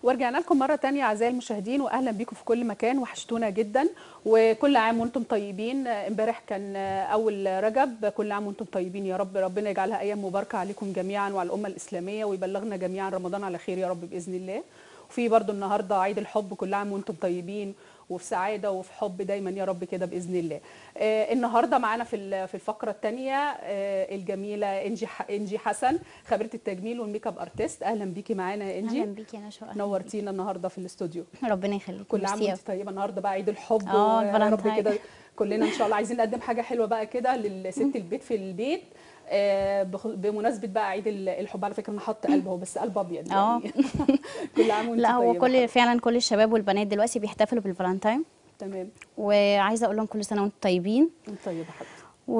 ورجعنا لكم مرة تانية أعزائي المشاهدين وأهلا بيكم في كل مكان وحشتونا جدا وكل عام وأنتم طيبين امبارح كان أول رجب كل عام وأنتم طيبين يا رب ربنا يجعلها أيام مباركة عليكم جميعا وعلى الأمة الإسلامية ويبلغنا جميعا رمضان على خير يا رب بإذن الله وفي برضو النهاردة عيد الحب كل عام وأنتم طيبين وفي سعادة وفي حب دايما يا رب كده بإذن الله آه النهاردة معانا في ال- في الفقرة الثانية آه الجميلة إنجي ح- إنجي حسن خبيرة التجميل والميك اب ارتست أهلا بيكي معانا يا إنجي اهلا بيكي انا شو نورتينا النهارده في الاستوديو ربنا يخليك كل عام ميرسي وانت طيبه النهارده بقى عيد الحب اه، ويا رب الفالنتاين. كده كلنا ان شاء الله عايزين نقدم حاجه حلوه بقى كده للست البيت في البيت آه، بخ- بمناسبه بقى عيد ال- الحب على فكره انا حاطه قلب اهو بس قلب ابيض اه. يعني كل عام وانت لا هو طيبه كل فعلا كل الشباب والبنات دلوقتي بيحتفلوا بالفالنتاين تمام وعايزه اقول لهم كل سنه وانتم طيبين انت طيبه حبيبتي و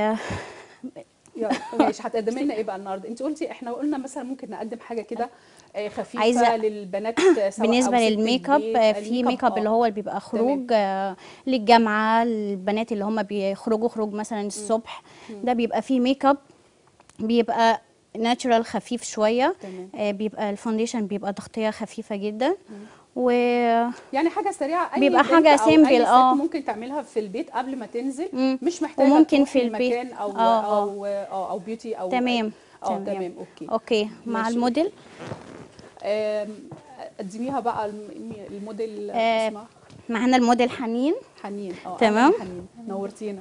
يا ماشي هتقدمي لنا ايه بقى النهارده انت قلتي احنا قلنا مثلا ممكن نقدم حاجه كده آه، خفيفه عايزة- للبنات سواء أو بالنسبه ست للميك اب البيت. آه، في الميك ميك اب آه. اللي هو اللي بيبقى خروج آه، للجامعه البنات اللي هم بيخرجوا خروج مثلا الصبح ده بيبقى فيه ميك اب بيبقى ناتشورال خفيف شويه تمام. آه، بيبقى الفونديشن بيبقى تغطيه خفيفه جدا و يعني حاجه سريعه اي بيبقى بنت حاجة أو simple، أي ست آه. ممكن تعملها في البيت قبل ما تنزل مم. مش محتاجه وممكن تروح في البيت. مكان او آه، آه. او او, أو بيوتي او تمام اه تمام اوكي اوكي مع ماشي. الموديل آم، قدميها بقى الم- الموديل آه، اسمها معانا الموديل حنين حنين اه تمام. أهلاً حنين نورتينا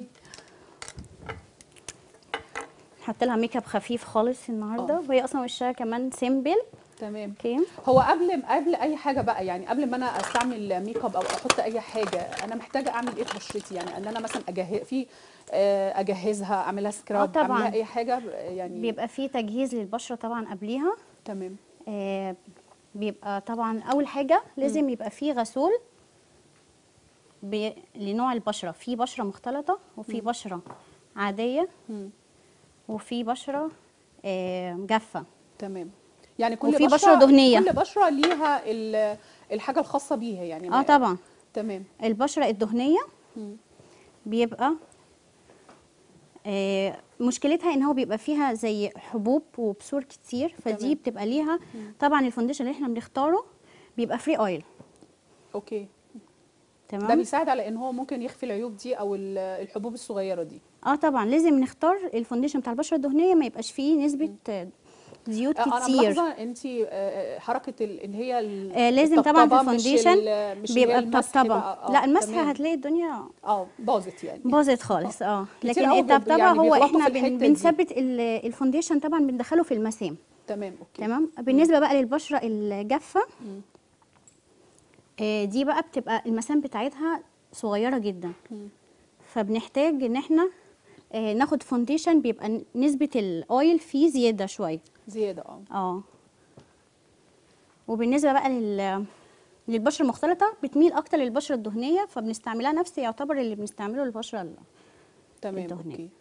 نحط لها ميك اب خفيف خالص النهارده وهي اصلا وشها كمان سيمبل تمام اوكي هو قبل قبل اي حاجه بقى يعني قبل ما انا استعمل ميك اب او احط اي حاجه انا محتاجه اعمل ايه في بشرتي يعني ان انا مثلا اجهز في آه، اجهزها اعملها سكراب طبعاً. اعملها اي حاجه يعني بيبقى فيه تجهيز للبشره طبعا قبليها تمام آه بيبقى طبعا اول حاجه لازم يبقى فيه غسول ب... لنوع البشره في بشره مختلطه وفي بشره عاديه مم. وفي بشره آه جافه تمام يعني كل وفي بشره, بشرة دهنية. كل بشره ليها ال- الحاجه الخاصه بيها يعني اه ما- طبعا تمام البشره الدهنيه مم. بيبقى آه، مشكلتها ان هو بيبقى فيها زي حبوب وبثور كتير فدي تمام. بتبقى ليها طبعا الفونديشن اللي احنا بنختاره بيبقى فري اويل اوكي ده تمام بيساعد على ان هو ممكن يخفي العيوب دي او ال- الحبوب الصغيره دي اه طبعا لازم نختار الفونديشن بتاع البشره الدهنيه ما يبقاش فيه نسبه آه، زيوت آه، انا كتير ملاحظه انت حركه ال- اللي هي ال- آه لازم طبعا في الطبطبة، مش الفونديشن ال- مش اللي هي بيبقى المسح الطبطبه بقى. آه، لا المسح تمام. هتلاقي الدنيا اه باظت يعني باظت خالص اه كتير لكن قوي بي- الطبطبه يعني هو بيغلطوا احنا في بن الحتة دي. بنثبت ال- الفونديشن طبعا بندخله في المسام تمام اوكي تمام بالنسبه بقى للبشره الجافه آه، دي بقى بتبقى المسام بتاعتها صغيره جدا مم. فبنحتاج ان احنا آه، ناخد فونديشن بيبقى ن- نسبه الاويل فيه زياده شويه زياده اه اه وبالنسبه بقى لل للبشره المختلطه بتميل اكتر للبشره الدهنيه فبنستعملها نفس يعتبر اللي بنستعمله للبشره ال- تمام الدهنية. اوكي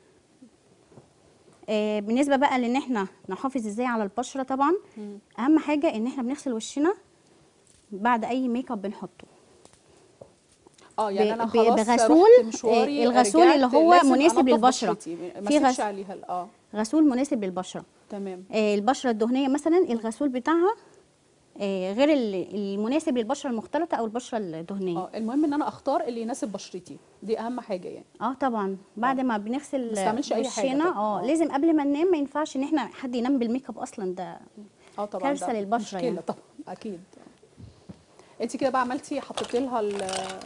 آه، بالنسبه بقى لان احنا نحافظ ازاي على البشره طبعا مم. اهم حاجه ان احنا بنغسل وشنا بعد اي ميك اب بنحطه اه يعني ب- انا ب- خلاص بغسول، رحت مشواري آه، الغسول رجعت، اللي هو لازم مناسب أنضف للبشرة. بشرتي، ما في اسيبش غس- عليها ال- اه غسول مناسب للبشره تمام آه، البشره الدهنيه مثلا الغسول بتاعها آه، غير ال- المناسب للبشره المختلطه او البشره الدهنيه اه المهم ان انا اختار اللي يناسب بشرتي دي اهم حاجه يعني اه طبعا بعد ما بنغسل ما نستعملش أي حاجة وشنا طبعاً. اه آه. لازم قبل ما ننام ما ينفعش ان احنا حد ينام بالميك اب اصلا ده اه طبعا كارثة ده للبشرة مشكله يعني. طبعا اكيد انت كده بقى عملتي حطيتي لها ال-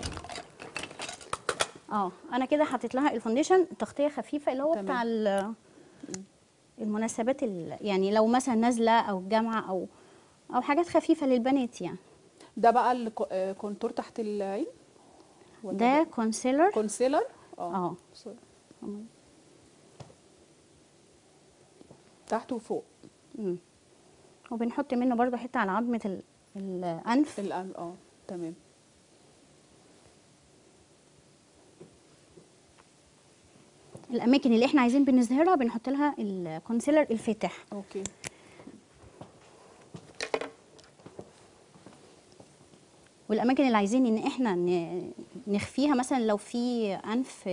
اه انا كده حطيت لها الفونديشن تغطيه خفيفه اللي هو تمام. بتاع ال- المناسبات ال- يعني لو مثلا نازله او الجامعه او او حاجات خفيفه للبنات يعني ده بقى الكونتور تحت العين ولا ده كونسيلر كونسيلر اه سوري. تحت وفوق مم. وبنحط منه برضو حته على عظمه ال- الانف الان اه تمام الاماكن اللي احنا عايزين بنظهرها بنحط لها الكونسيلر الفاتح اوكي والاماكن اللي عايزين ان احنا ن- نخفيها مثلا لو في انف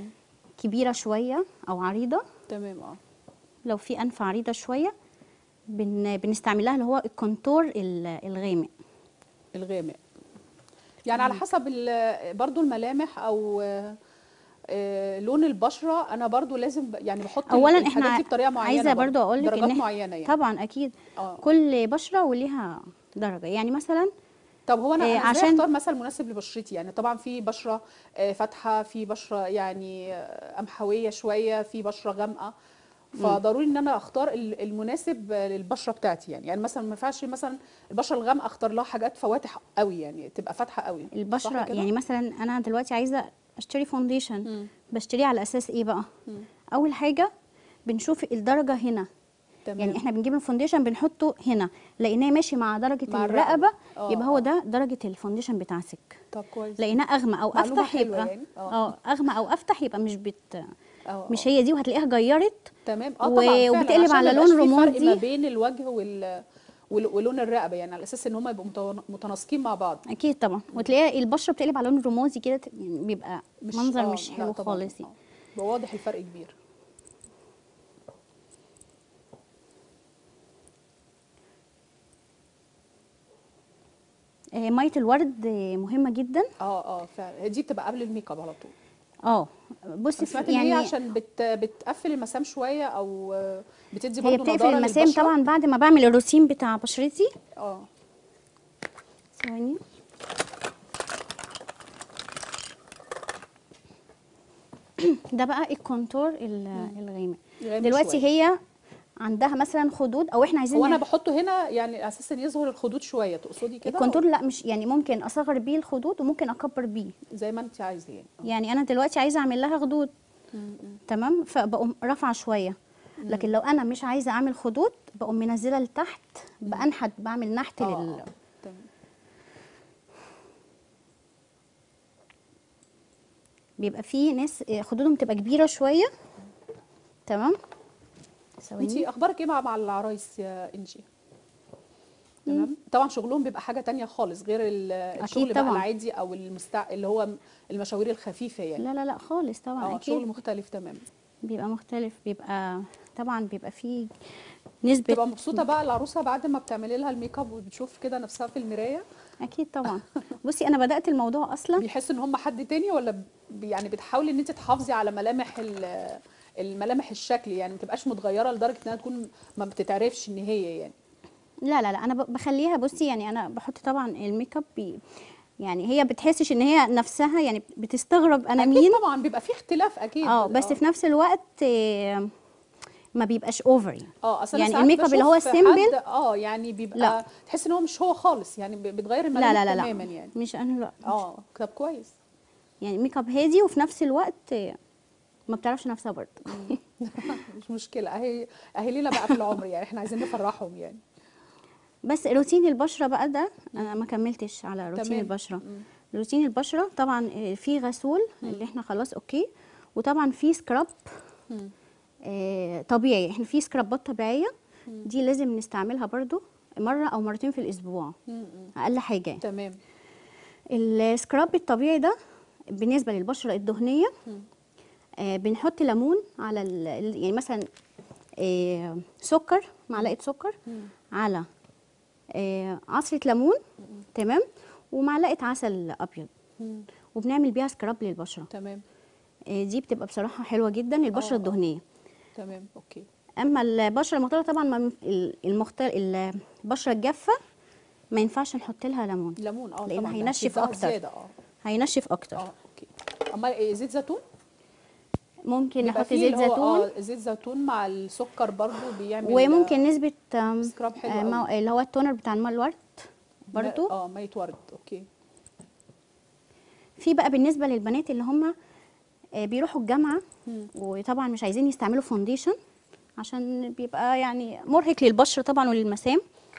كبيره شويه او عريضه تمام اه لو في انف عريضه شويه بن بنستعملها اللي هو الكونتور ال- الغامق الغامق يعني على حسب ال- برضو الملامح او آه، آه، لون البشره انا برضو لازم ب- يعني بحط اولا الحاجات احنا دي بطريقه معينه عايزه برضو اقول لك درجات ان إح- معينه يعني طبعا اكيد اه كل بشره وليها درجه يعني مثلا طب هو انا إيه، إيه عشان عشان- اختار مثل مناسب لبشرتي يعني طبعا في بشره آه، فاتحه في بشره يعني آه، قمحويه شويه في بشره غامقه فضروري ان انا اختار ال- المناسب آه، للبشره بتاعتي يعني يعني مثلا ما ينفعش مثلا البشره الغامقه اختار لها حاجات فواتح قوي يعني تبقى فاتحه قوي صح البشره كده؟ يعني مثلا انا دلوقتي عايزه اشتري فونديشن مم. بشتريه على اساس ايه بقى مم. اول حاجه بنشوف الدرجه هنا تمام يعني احنا بنجيب الفونديشن بنحطه هنا لقيناه ماشي مع درجه مع الرقبه الرقبة. آه، يبقى هو آه. ده درجه الفونديشن بتاعتك طب كويس لقيناه اغمى او معلومة افتح حلوة يبقى يعني. آه. اه اغمى او افتح يبقى مش بت اه مش آه. هي دي وهتلاقيها جيرت تمام اه و- طبعا فعلا وبتقلب عشان على ما يبقاش لون في فرق رمادي. ما بين الوجه وال وال- ولون الرقبه يعني على اساس ان هم يبقوا متنا- متناسقين مع بعض اكيد طبعا وتلاقي البشره بتقلب على لون رمادي كده ت- يعني بيبقى منظر آه، مش لا حلو طبعاً، خالص آه. يعني. بيبقى واضح الفرق كبير آه، ميه الورد آه، مهمه جدا اه اه فعلا دي بتبقى قبل الميك اب على طول اه أنا بصي سمعت في- ان هي يعني عشان بت بتقفل المسام شويه او آه، بتدي هي برضه بتقفل نضاره المسام للبشرة. طبعا بعد ما بعمل الروتين بتاع بشرتي اه ثواني ده بقى الكونتور ال- الغامق غامق دلوقتي شوية. هي عندها مثلا خدود او احنا عايزين هو انا نعمل- بحطه هنا يعني اساسا يظهر الخدود شويه تقصدي كده الكونتور لا مش يعني ممكن اصغر بيه الخدود وممكن اكبر بيه زي ما انت عايزه يعني آه. يعني انا دلوقتي عايزه اعمل لها خدود م- م. تمام فبقوم رافعه شويه لكن لو انا مش عايزه اعمل خدود بقوم منزله لتحت بانحت بعمل نحت آه، لل آه، تمام بيبقى فيه ناس آه، خدودهم تبقى كبيره شويه تمام انت ثواني اخبارك ايه مع مع العرايس يا انجي تمام طبعا شغلهم بيبقى حاجه تانية خالص غير ال- الشغل بقى طبعاً. العادي او المستع... اللي هو المشاوير الخفيفه يعني لا لا لا خالص طبعا اه اكيد شغل مختلف تماما بيبقى مختلف بيبقى طبعا بيبقى فيه نسبه تبقى مبسوطه بقى العروسه بعد ما بتعملي لها الميك اب وبتشوف كده نفسها في المرايه اكيد طبعا بصي انا بدات الموضوع اصلا بيحس ان هم حد تاني ولا ب- يعني بتحاولي ان انت تحافظي على ملامح ال- الملامح الشكل يعني ما تبقاش متغيره لدرجه انها تكون ما بتتعرفش ان هي يعني لا لا لا انا ب- بخليها بصي يعني انا بحط طبعا الميك اب بي يعني هي بتحسش ان هي نفسها يعني بتستغرب انا اكيد مين طبعا بيبقى في اختلاف اكيد اه بس في نفس الوقت آه، ما بيبقاش اوفر يعني اه اصل أنا يعني ساعات الميك اب اللي هو بشوف السيمبل حد- اه يعني بيبقى لا. تحس ان هو مش هو خالص يعني ب- بتغير لا الملامح لا لا لا تماما يعني مش انا لا اه طب كويس يعني ميك اب هادي وفي نفس الوقت آه، ما بتعرفش نفسها برضه مش مشكله اهي اهي لينا بقى في العمر يعني احنا عايزين نفرحهم يعني بس روتين البشره بقى ده انا ما كملتش على روتين تمام. البشره مم. روتين البشره طبعا آه، في غسول اللي احنا خلاص اوكي وطبعا في سكراب مم. آه، طبيعي احنا في سكرابات طبيعيه دي لازم نستعملها برضو مره او مرتين في الاسبوع مم. مم. اقل حاجه تمام السكراب الطبيعي ده بالنسبه للبشره الدهنيه آه بنحط ليمون على ال- ال- يعني مثلا آه سكر معلقه سكر على آه عصره ليمون تمام ومعلقه عسل ابيض مم. وبنعمل بيها سكراب للبشره تمام آه دي بتبقى بصراحه حلوه جدا البشره آه. الدهنيه تمام اوكي اما البشره المختلطه طبعا ما المختل البشره الجافه ما ينفعش نحط لها ليمون ليمون اه لأن طبعا ده هينشف هتلزقها أكتر. زياده اه هينشف اكتر اه اوكي امال إيه زيت زيتون ممكن بيبقى نحط فيه زيت اللي هو زيتون اه زيت زيتون مع السكر برضو بيعمل وممكن نسبه آم، سكراب حلو آه، مو- قوي. اللي هو التونر بتاع الماء الورد برضو اه ميه ورد اوكي في بقى بالنسبه للبنات اللي هم آه، بيروحوا الجامعه مم. وطبعا مش عايزين يستعملوا فونديشن عشان بيبقى يعني مرهق للبشره طبعا وللمسام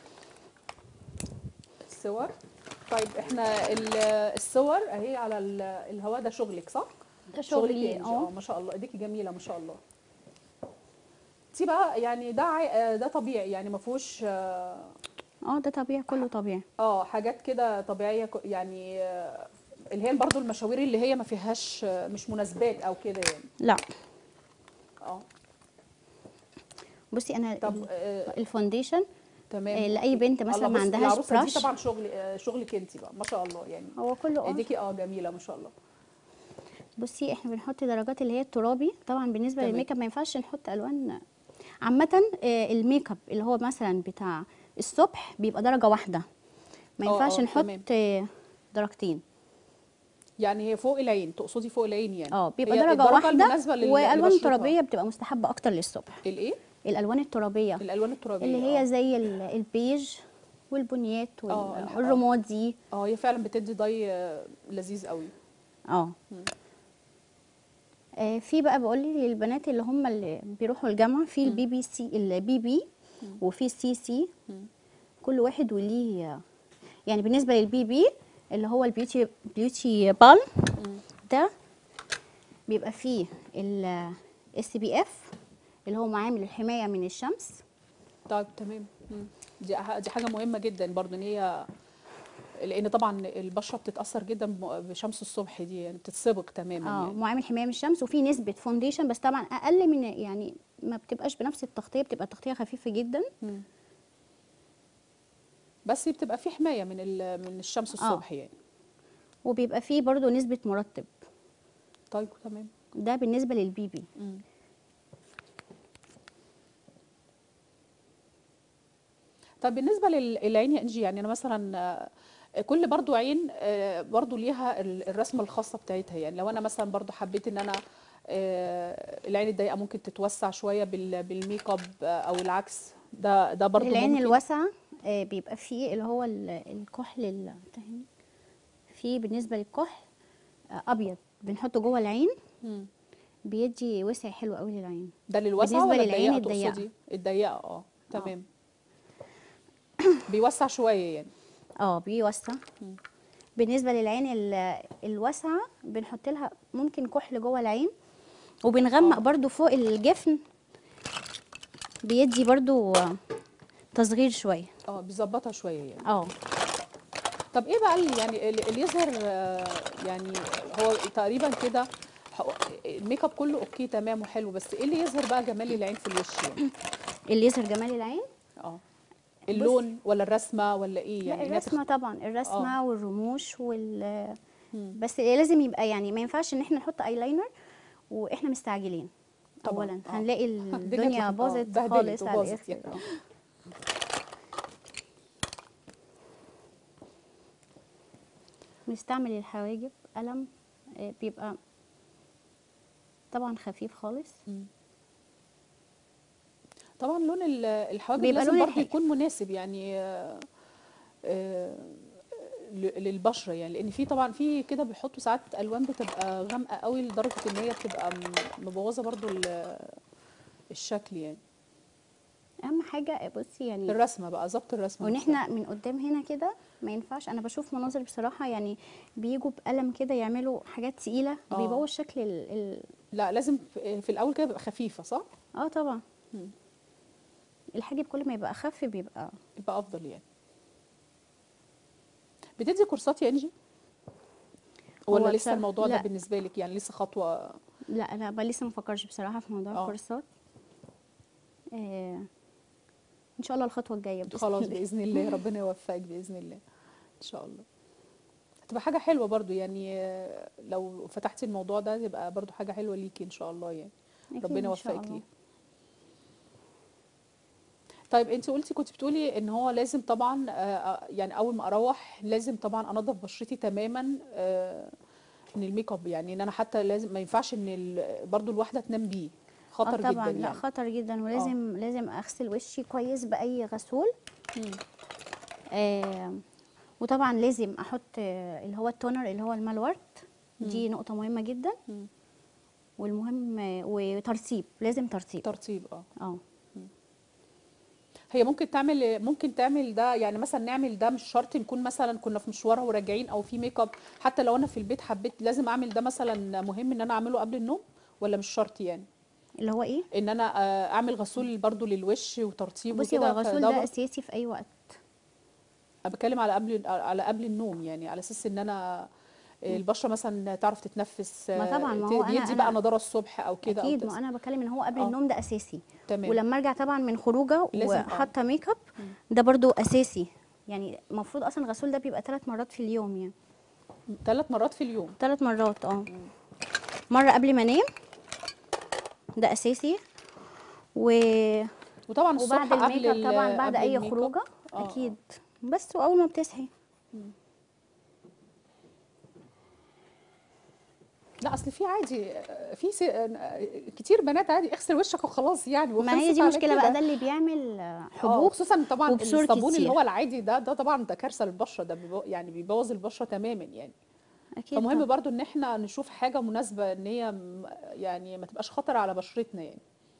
الصور طيب احنا ال- الصور اهي على ال- الهواء ده شغلك صح؟ ده شغلك شغلي، يا إنجي. اه. اه ما شاء الله ايديكي جميله ما شاء الله دي بقى يعني ده عي- آه، ده طبيعي يعني ما فيهوش اه اه ده طبيعي كله طبيعي آه، حاجات كده طبيعيه ك- يعني آه، اللي هي برضو المشاوير اللي هي ما فيهاش آه، مش مناسبات او كده يعني لا اه بصي انا طب ال- آه الفونديشن تمام آه، لأي بنت مثلا الله، ما بص، عندهاش العروسه دي براش. طبعا شغل آه شغلك انت بقى ما شاء الله يعني هو كله اه ايديكي اه جميله ما شاء الله بصي احنا بنحط درجات اللي هي الترابي طبعا بالنسبه تمام. للميك اب ما ينفعش نحط الوان عامه آه، الميك اب اللي هو مثلا بتاع الصبح بيبقى درجه واحده ما اه، ينفعش اه، نحط تمام. آه، درجتين يعني هي فوق العين تقصدي فوق العين يعني اه بيبقى هي درجه الدرجة واحده المناسبة لل- والوان لبشرتها. ترابيه بتبقى مستحبه اكتر للصبح الايه الالوان الترابيه الالوان الترابيه اللي اه. هي زي ال- البيج والبنيات وال- اه، الح- والرمادي اه هي فعلا بتدي ضي آه، لذيذ قوي اه آه، في بقى بقول لي للبنات اللي هم اللي بيروحوا الجامعه في البي بي سي البي بي وفي السي سي كل واحد وليه يعني بالنسبه للبي بي اللي هو البيوتي بيوتي بالم ده بيبقى فيه الاس بي اف اللي هو معامل الحمايه من الشمس طيب تمام مم. دي ح- دي حاجه مهمه جدا برضو ان هي لان طبعا البشره بتتاثر جدا بم- بشمس الصبح دي يعني بتتصبغ تماما اه يعني معامل حمايه من الشمس وفي نسبه فونديشن بس طبعا اقل من يعني ما بتبقاش بنفس التغطيه بتبقى التغطيه خفيفه جدا بس بتبقى في حمايه من ال- من الشمس الصبح يعني وبيبقى فيه برضو نسبه مرطب طيب تمام ده بالنسبه للبي بي مم. طب بالنسبه لل- للعين يا انجي يعني انا مثلا آه، كل برضو عين آه، برضو ليها ال- الرسمه الخاصه بتاعتها يعني لو انا مثلا برضو حبيت ان انا آه، العين الضيقه ممكن تتوسع شويه بال- بالميك اب آه، او العكس ده ده برضو العين ممكن الواسعه آه، بيبقى فيه اللي هو ال- الكحل ال- تهني. في بالنسبه للكحل آه، ابيض بنحطه جوه العين مم. بيدي وسع حلو قوي للعين ده للواسعه بالنسبة ولا للعين الضيقه الضيقة. تقصدي الضيقه اه تمام بيوسع شويه يعني اه بيوسع بالنسبه للعين ال- الواسعه بنحط لها ممكن كحل جوه العين وبنغمق آه. برضو فوق الجفن بيدي برضو آه، تصغير شويه اه بيظبطها شويه يعني اه طب ايه بقى اللي يعني اللي اللي يظهر آه، يعني هو تقريبا كده ح- الميك اب كله اوكي تمام وحلو بس ايه اللي يظهر بقى جمال العين في الوش يعني اللي يظهر جمال العين اه اللون ولا الرسمه ولا ايه يعني لا إنها تخ- الرسمه طبعا الرسمه آه. والرموش وال بس لازم يبقى يعني ما ينفعش ان احنا نحط ايلاينر واحنا مستعجلين طبعاً، اولا آه. هنلاقي الدنيا الدنيا اتلخبطت، آه، باظت اتبهدلت خالص على وباظت الاخر يعني. آه. نستعمل الحواجب قلم آه، بيبقى طبعا خفيف خالص طبعا لون ال- الحواجب بيبقى لازم لون برضه الح- يكون مناسب يعني آه، آه، ل- للبشره يعني لان في طبعا في كده بيحطوا ساعات الوان بتبقى غامقه قوي لدرجه ان هي بتبقى م- مبوظه برضه ال- الشكل يعني اهم حاجه بصي يعني الرسمه بقى ظبط الرسمه وان نفسها. احنا من قدام هنا كده ما ينفعش انا بشوف مناظر بصراحه يعني بيجوا بقلم كده يعملوا حاجات تقيله آه. بيبوظ شكل ال... ال... لا لازم في في الاول كده بيبقى خفيفه صح اه طبعا مم. الحاجب كل ما يبقى اخف بيبقى يبقى افضل يعني بتدي كورسات يا انجي ولا هو لسه بصراحة- الموضوع ده لا. بالنسبه لك يعني لسه خطوه لا انا بقى لسه مفكرش بصراحه في موضوع آه. الكورسات آه ان شاء الله الخطوه الجايه بإذن خلاص الله. باذن الله ربنا يوفقك باذن الله ان شاء الله هتبقى حاجه حلوه برضو يعني آه، لو فتحتي الموضوع ده يبقى برضو حاجه حلوه ليكي ان شاء الله يعني أكيد ربنا إن شاء يوفقك الله. ليه طيب انت قلتي كنت بتقولي ان هو لازم طبعا آه، يعني اول ما اروح لازم طبعا انظف بشرتي تماما آه، من الميك اب يعني ان انا حتى لازم ما ينفعش ان ال- برضو الواحده تنام بيه خطر اه طبعا جدا لا يعني خطر جدا ولازم لازم اغسل وشي كويس باي غسول مم. آه وطبعا لازم احط آه اللي هو التونر اللي هو المالورت دي نقطه مهمه جدا مم. والمهم آه وترطيب لازم ترطيب ترطيب اه اه هي ممكن تعمل ممكن تعمل ده يعني مثلا نعمل ده مش شرط نكون مثلا كنا في مشوار وراجعين او في ميك اب حتى لو انا في البيت حبيت لازم اعمل ده مثلا مهم ان انا اعمله قبل النوم ولا مش شرط يعني اللي هو ايه ان انا آه، اعمل غسول برضو للوش وترطيب بصي هو وكده الغسول فده ده برضو- اساسي في اي وقت انا بتكلم على قبل على قبل النوم يعني على اساس ان انا البشره مثلا تعرف تتنفس ما طبعاً، ما ت- هو أنا- يدي بقى أنا- نضاره الصبح او كده أو اكيد تس- ما انا بتكلم ان هو قبل آه. النوم ده اساسي تمام ولما ارجع طبعا من خروجه لازم، آه. وحاطه ميك اب ده برضو اساسي يعني المفروض اصلا الغسول ده بيبقى ثلاث مرات في اليوم يعني ثلاث مرات في اليوم ثلاث مرات اه مره قبل ما انام ده اساسي و... وطبعا الصبح وبعد قبل الميك اب ال- طبعا بعد قبل اي الميك اب. خروجه آه، اكيد بس واول ما بتصحي لا اصل في عادي في س... كتير بنات عادي اغسل وشك وخلاص يعني ما هي وخلصت دي على مشكله بقى كده. ده اللي بيعمل آه، اه حبوب خصوصا طبعا وبثور الصابون اللي كتير. هو العادي ده ده طبعا ده كارثه للبشره ده بيبو يعني بيبوظ البشره تماما يعني اكيد فمهم طبعاً. برضو ان احنا نشوف حاجه مناسبه ان هي م- يعني ما تبقاش خطر على بشرتنا يعني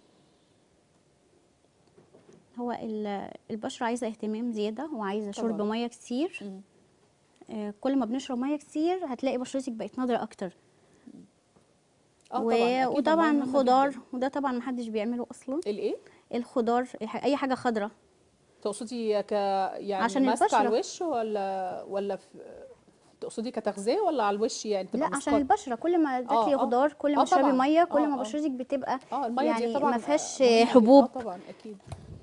هو ال- البشره عايزه اهتمام زياده وعايزه شرب طبعاً. ميه كتير مم. آه، كل ما بنشرب ميه كتير هتلاقي بشرتك بقت نضره اكتر اه و... طبعا أكيد وطبعا مهم خضار جداً. وده طبعا محدش بيعمله اصلا الايه الخضار الح- اي حاجه خضراء تقصدي ك يعني عشان ماسكه على البشرة. الوش ولا ولا في تقصدي كتغذيه ولا على الوش يعني تبقى لا عشان ماسكات؟ البشره كل ما تاكلي آه. خضار كل آه ما تشربي طبعاً. ميه كل آه، ما آه. بشرتك بتبقى اه الميه يعني دي طبعا ما فيهاش مهمة جداً. حبوب اه طبعا اكيد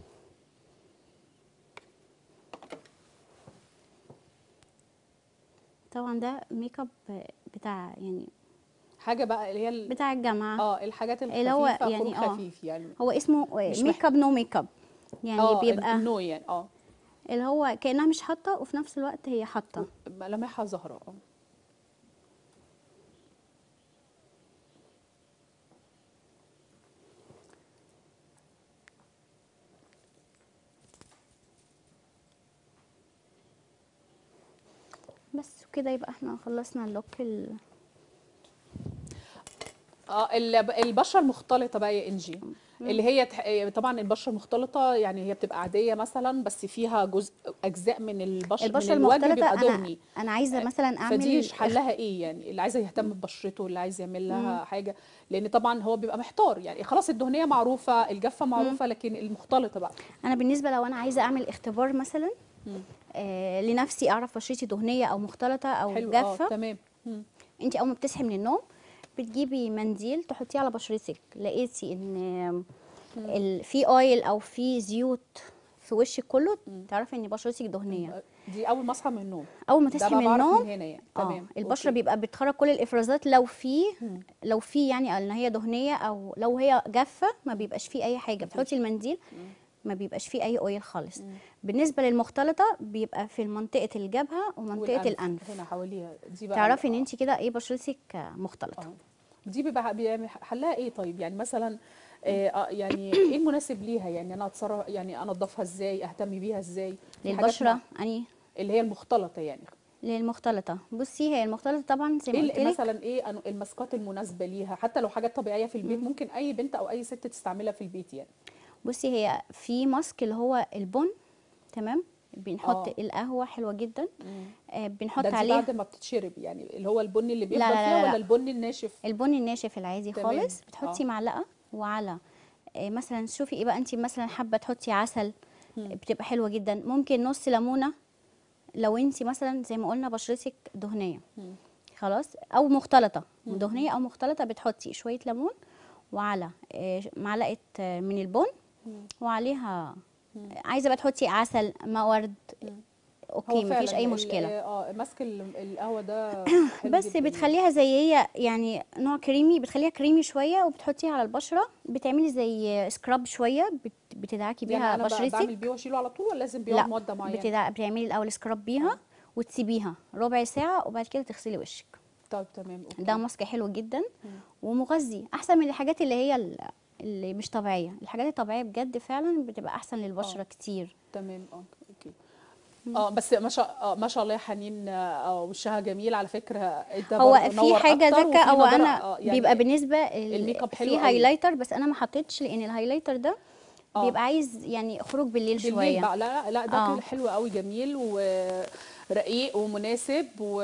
طبعا ده ميك اب بتاع يعني حاجه بقى اللي هي ال- بتاع الجامعه اه الحاجات الخفيفه اللي هو خروج يعني آه. خفيف يعني هو اسمه مش ميك اب نو ميك اب يعني اه بيبقى النو يعني اه اللي هو كانها مش حاطه وفي نفس الوقت هي حاطه ملامحها ظاهره اه بس كده يبقى احنا خلصنا اللوك ال... اه ال- البشره المختلطه بقى يا انجي اللي هي تح- طبعا البشره المختلطه يعني هي بتبقى عاديه مثلا بس فيها جزء اجزاء من البشره البشره من الوجه المختلطه بيبقى انا دهني انا عايزه مثلا فدي اعمل حلها ايه يعني اللي عايزه يهتم ببشرته اللي عايز يعمل لها حاجه لان طبعا هو بيبقى محتار يعني خلاص الدهنيه معروفه الجافه معروفه لكن المختلطه بقى انا بالنسبه لو انا عايزه اعمل اختبار مثلا آه لنفسي اعرف بشرتي دهنيه او مختلطه او حلو اه جافه تمام مم. انت اول ما بتصحي من النوم بتجيبي منديل تحطيه على بشرتك لقيتي ان ال- في اويل او في زيوت في وشك كله تعرفي ان بشرتك دهنيه دي اول ما اصحى من النوم اول ما ده تصحي بقى من بعرف النوم من هنا يعني اه تمام البشره أوكي. بيبقى بتخرج كل الافرازات لو في لو في يعني ان هي دهنيه او لو هي جافه ما بيبقاش فيه اي حاجه بتحطي المنديل ما بيبقاش فيه اي اويل خالص بالنسبه للمختلطه بيبقى في منطقه الجبهه ومنطقه والأنف. الانف هنا حواليها دي بقى تعرفي ان آه. انت كده ايه بشرتك مختلطه اه دي بيبقى بيعمل حلها ايه طيب يعني مثلا آه آه، يعني ايه المناسب ليها يعني انا اتصرف يعني انضفها ازاي اهتم بيها ازاي في حاجات للبشره مع- اني اللي هي المختلطه يعني للمختلطه بصي هي المختلطه طبعا زي ما ايه قلت اللي- لك مثلا ايه أنو- الماسكات المناسبه ليها حتى لو حاجات طبيعيه في البيت ممكن اي بنت او اي ست تستعملها في البيت يعني بصي هي في ماسك اللي هو البن تمام بنحط آه. القهوه حلوه جدا آه بنحط ده دي عليه بعد ما بتتشرب يعني اللي هو البني اللي بيفضل لا، لا، فيها لا. ولا البني الناشف البن الناشف العادي تمام. خالص بتحطي آه. معلقه وعلى آه، مثلا شوفي ايه بقى انت مثلا حابه تحطي عسل بتبقى حلوه جدا ممكن نص ليمونه لو انت مثلا زي ما قلنا بشرتك دهنيه خلاص او مختلطه دهنيه او مختلطه بتحطي شويه ليمون وعلى آه، معلقه آه، من البن وعليها عايزه بقى تحطي عسل مورد اوكي هو مفيش فعلاً اي ال- مشكله اه ماسك ال- القهوه ده حلو بس جداً بتخليها زي هي يعني نوع كريمي بتخليها كريمي شويه وبتحطيها على البشره بتعملي زي سكراب شويه بت- بتدعكي يعني بيها انا ب- بعمل بشرتك بيه واشيله على طول ولا لازم لا بيقعد مده معينه بتدع... بتعملي الاول سكراب بيها وتسيبيها ربع ساعه وبعد كده تغسلي وشك طيب تمام اوكي ده ماسك حلو جدا ومغذي احسن من الحاجات اللي هي ال- اللي مش طبيعيه الحاجات الطبيعيه بجد فعلا بتبقى احسن للبشره آه. كتير تمام اه اوكي اه بس ما شاء آه ما شاء الله يا حنين آه وشها جميل على فكره ده هو برضه في نور حاجه أكتر ذكاء وفي او نضارة، انا آه يعني بيبقى بالنسبه الميك اب حلو في قوي. هايلايتر بس انا ما حطيتش لان الهايلايتر ده آه. بيبقى عايز يعني خروج بالليل, بالليل شويه بقى لا لا لا ده آه. كده حلو قوي جميل ورقيق ومناسب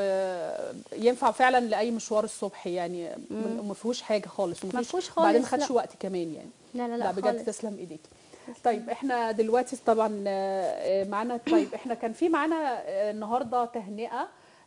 وينفع فعلا لاي مشوار الصبح يعني وما فيهوش حاجه خالص وما ما فيهوش- فيهوش بعدين ما خالص، خدش لا. وقت كمان يعني لا لا لا, لا بجد خالص. تسلم ايديكي طيب احنا دلوقتي طبعا آه، معانا طيب احنا كان في معانا آه، النهارده تهنئه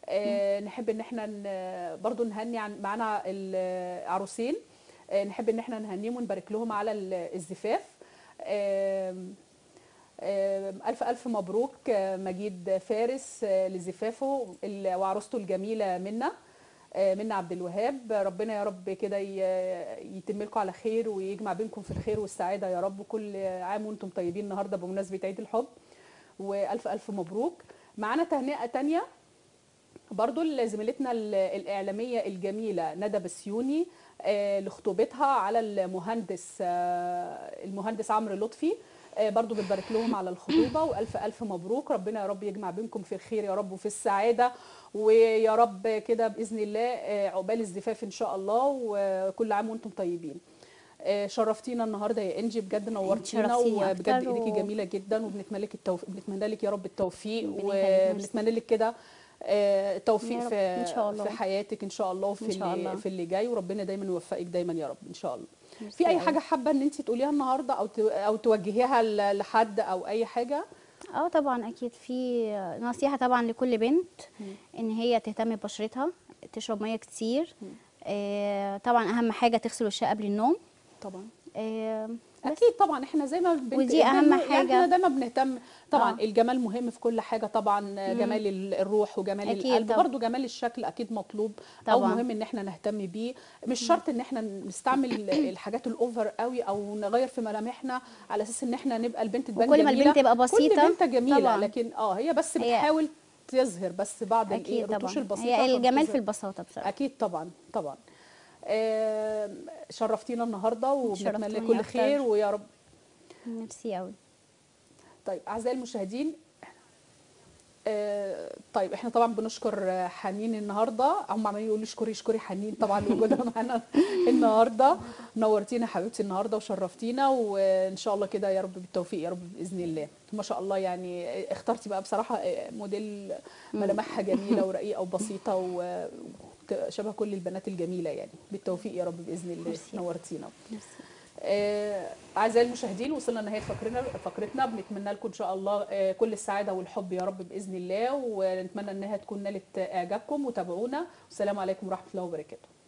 آه، نحب ان احنا ن- برضو نهني عن معانا العروسين آه، نحب ان احنا نهنيهم ونبارك لهم على ال- الزفاف آم، آم، ألف ألف مبروك آه، مجيد فارس آه، لزفافه ال- وعروسته الجميلة منا آه، منا عبد الوهاب ربنا يا رب كده ي- يتم لكم على خير ويجمع بينكم في الخير والسعادة يا رب كل عام وانتم طيبين النهاردة بمناسبة عيد الحب وألف ألف مبروك معانا تهنئة تانية برضو زميلتنا ال- الإعلامية الجميلة ندى بسيوني آه، لخطوبتها على المهندس آه، المهندس عمرو لطفي آه، برضو بنبارك لهم على الخطوبة وألف ألف مبروك ربنا يا رب يجمع بينكم في الخير يا رب وفي السعادة ويا رب كده بإذن الله آه، عقبال الزفاف إن شاء الله وكل عام وأنتم طيبين آه، شرفتينا النهارده يا انجي بجد نورتينا شرفتيني وبجد أكتر ايديكي و- جميله جدا وبنتمنى لك التوفيق بنتمنى لك يا رب التوفيق ربنا يخليك، ميرسي. وبنتمنى لك كده آه، توفيق يا رب، في إن شاء الله. في حياتك ان شاء الله وفي إن شاء اللي الله. في اللي جاي وربنا دايما يوفقك دايما يا رب ان شاء الله ميرسي في اي أوي. حاجه حابه ان انت تقوليها النهارده او ت- او توجهيها ل- لحد او اي حاجه اه طبعا اكيد في نصيحه طبعا لكل بنت ان هي تهتم ببشرتها تشرب ميه كتير آه طبعا اهم حاجه تغسل وشها قبل النوم طبعا آه بس اكيد طبعا احنا زي ما بنت... ودي أهم بن- يعني حاجة. احنا دايما بنهتم طبعا آه. الجمال مهم في كل حاجه طبعا جمال ال- الروح وجمال أكيد القلب طبعا. برضو جمال الشكل اكيد مطلوب او طبعا. مهم ان احنا نهتم بيه مش شرط ان احنا نستعمل الحاجات الاوفر قوي او نغير في ملامحنا على اساس ان احنا نبقى البنت تبان وكل ما جميله البنت تبقى كل بسيطة، بنت جميله طبعا. لكن اه هي بس هي- بتحاول تظهر بس بعض الايه اكيد الرتوش طبعا البسيطه هي الجمال في فبتظهر. البساطه بصراحه اكيد طبعا طبعا آم، شرفتينا النهارده وبنتمنى شرفتوني كل أكتر. خير ويا رب ميرسي قوي طيب اعزائي المشاهدين آه، طيب احنا طبعا بنشكر آه، حنين النهارده هم عمالين يقولوا اشكري اشكري حنين طبعا لوجودها معانا النهارده نورتينا حبيبتي النهارده وشرفتينا وان شاء الله كده يا رب بالتوفيق يا رب باذن الله ما شاء الله يعني آه، اخترتي بقى بصراحه آه، موديل ملامحها جميله ورقيقه وبسيطه و شبه كل البنات الجميله يعني بالتوفيق يا رب باذن الله ميرسي. نورتينا ميرسي آه، اعزائي المشاهدين وصلنا لنهايه فقرنا فقرتنا بنتمنى لكم ان شاء الله آه، كل السعاده والحب يا رب باذن الله ونتمنى انها تكون نالت اعجابكم وتابعونا والسلام عليكم ورحمه الله وبركاته